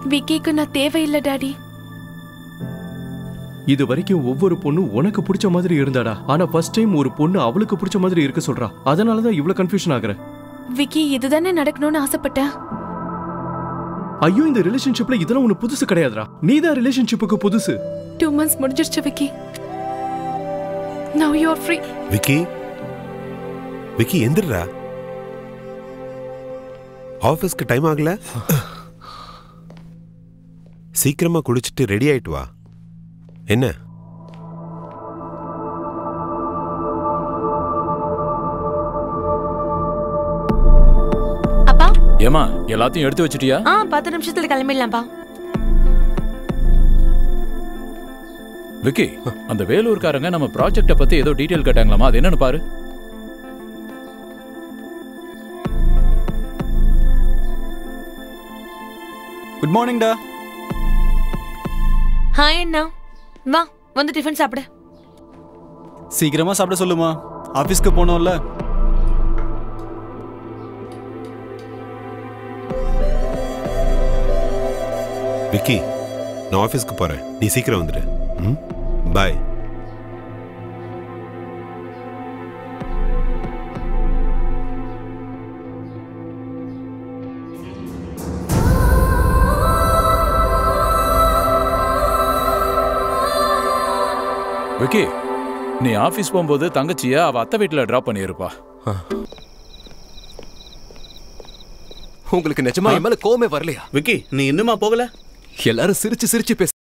விக்கிக்கு நான் தேவையில்லை டாடி இது வரைக்கும் ஒவ்வொரு பொண்ணும் உனக்கு பிடிச்ச மாதிரி இருந்தாடா ஆனா ஃபர்ஸ்ட் டைம் ஒரு பொண்ணு அவளுக்கு பிடிச்ச மாதிரி இருக்க சொல்றா அதனால தான் இவ்வளவு கன்ஃபியூஷன் ஆகுற விக்கி இதுதானே நடக்கணும்னு ஆசைப்பட்டேன் ஐயோ இந்த ரிலேஷன்ஷிப்ல இதெல்லாம் ஒண்ணு புதுசு கிடையாதுடா நீ தான் ரிலேஷன்ஷிப்புக்கு புதுசு டூ மந்த்ஸ் முடிஞ்சிருச்சு Vicky now you are free Vicky Vicky எந்திரா ஆஃபீஸ்க்கு டைம் ஆகல சீக்கிரமா குளிச்சுட்டு ரெடி ஆயிட்டு வா என்ன அப்பா ஏமா எல்லாத்தையும் எடுத்து வச்சிட்டியா ஆ பத்து நிமிஷத்துல கிளம்பிடலாம்ப்பா விக்கி அந்த வேலூர்காரங்க நம்ம ப்ராஜெக்ட பத்தி ஏதோ டீடைல் கேட்டாங்களாமா அது என்னன்னு பாரு குட் மார்னிங்டா ஹாய் அண்ணா வா வந்து டிஃபன் சாப்பிடு சீக்கிரமா சாப்பிட சொல்லுமா ஆஃபீஸ்க்கு போனோம்ல விக்கி நான் ஆஃபீஸ்க்கு போறேன் நீ சீக்கிரம் வந்துடு ம் பாய் விக்கி நீ ஆபீஸ் போகும்போது தங்கச்சிய அவ அத்தை வீட்டுல டிராப் பண்ணியிருப்பா உங்களுக்கு நிஜமா என் மேல கோவமே வரலையா விக்கி நீ இன்னுமா போகல எல்லாரும் சிரிச்சு சிரிச்சு பேச